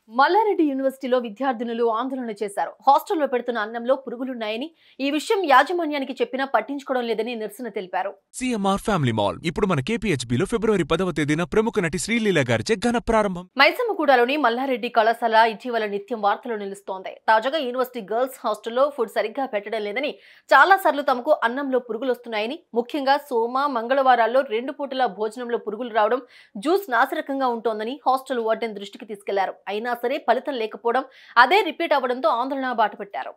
మల్లారెడ్డి యూనివర్సిటీలో విద్యార్థినులు ఆందోళన చేశారు హాస్టల్లో పెడుతున్న అన్నంలో పురుగులున్నాయని ఈ విషయం యాజమాన్యానికి చెప్పినా పట్టించుకోవడం లేదని నిరసన తెలిపారు సిఎంఆర్ ఫ్యామిలీ మాల్ ఇప్పుడు మన కేపీహెచ్బీలో ఫిబ్రవరి పదవ తేదీన ప్రముఖ నటి శ్రీలీల గారిచే ఘన ప్రారంభం మైసమ్మగూడలోని మల్లారెడ్డి కళాశాల ఇటీవల నిత్యం వార్తలు నిలుస్తోంది తాజాగా యూనివర్సిటీ గర్ల్స్ హాస్టల్లో ఫుడ్ సరిగ్గా పెట్టడం లేదని చాలా సార్లు తమకు అన్నంలో పురుగులు వస్తున్నాయని ముఖ్యంగా సోమ మంగళవారాల్లో రెండు పూటల భోజనంలో పురుగులు రావడం జ్యూస్ నాసిరకంగా ఉంటోందని హాస్టల్ వార్డెన్ దృష్టికి తీసుకెళ్లారు అయినా సరే ఫలితం లేకపోవడం అదే రిపీట్ అవ్వడంతో ఆందోళన బాటపట్టారు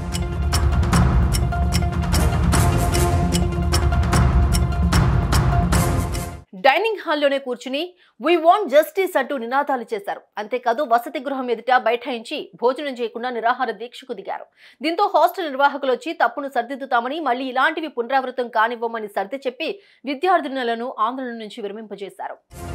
డైనింగ్ హాల్లోనే కూర్చుని వీ వాంట్ జస్టిస్ అంటూ నినాదాలు చేశారు అంతేకాదు వసతి గృహం ఎదుట బైఠాయించి భోజనం చేయకుండా నిరాహార దీక్షకు దిగారు దీంతో హాస్టల్ నిర్వాహకులు వచ్చి తప్పును సరిదిద్దుతామని మళ్ళీ ఇలాంటివి పునరావృతం కానివ్వమని సర్ది చెప్పి విద్యార్థినులను ఆందోళన నుంచి విరమింపజేశారు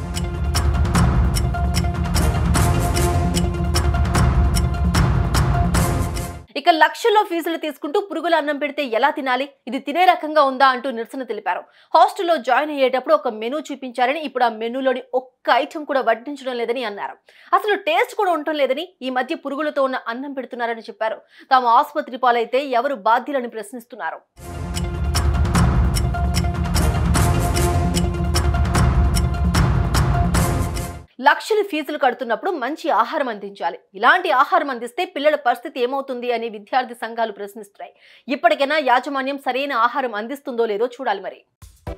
ఇక లక్షల్లో ఫీజులు తీసుకుంటూ పురుగుల అన్నం పెడితే ఎలా తినాలి ఇది తినే రకంగా ఉందా అంటూ నిరసన తెలిపారు హాస్టల్లో జాయిన్ అయ్యేటప్పుడు ఒక మెనూ చూపించారని ఇప్పుడు ఆ మెనూలోని ఒక్క ఐటెం కూడా వడ్డించడం లేదని అన్నారు అసలు టేస్ట్ కూడా ఉండటం లేదని ఈ మధ్య పురుగులతో ఉన్న అన్నం పెడుతున్నారని చెప్పారు తాము ఆసుపత్రి పాలైతే ఎవరు బాధ్యులని ప్రశ్నిస్తున్నారు లక్షలు ఫీజులు కడుతున్నప్పుడు మంచి ఆహారం అందించాలి ఇలాంటి ఆహారం అందిస్తే పిల్లల పరిస్థితి ఏమవుతుంది అని విద్యార్థి సంఘాలు ప్రశ్నిస్తున్నాయి ఇప్పటికైనా యాజమాన్యం సరైన ఆహారం అందిస్తుందో లేదో చూడాలి మరి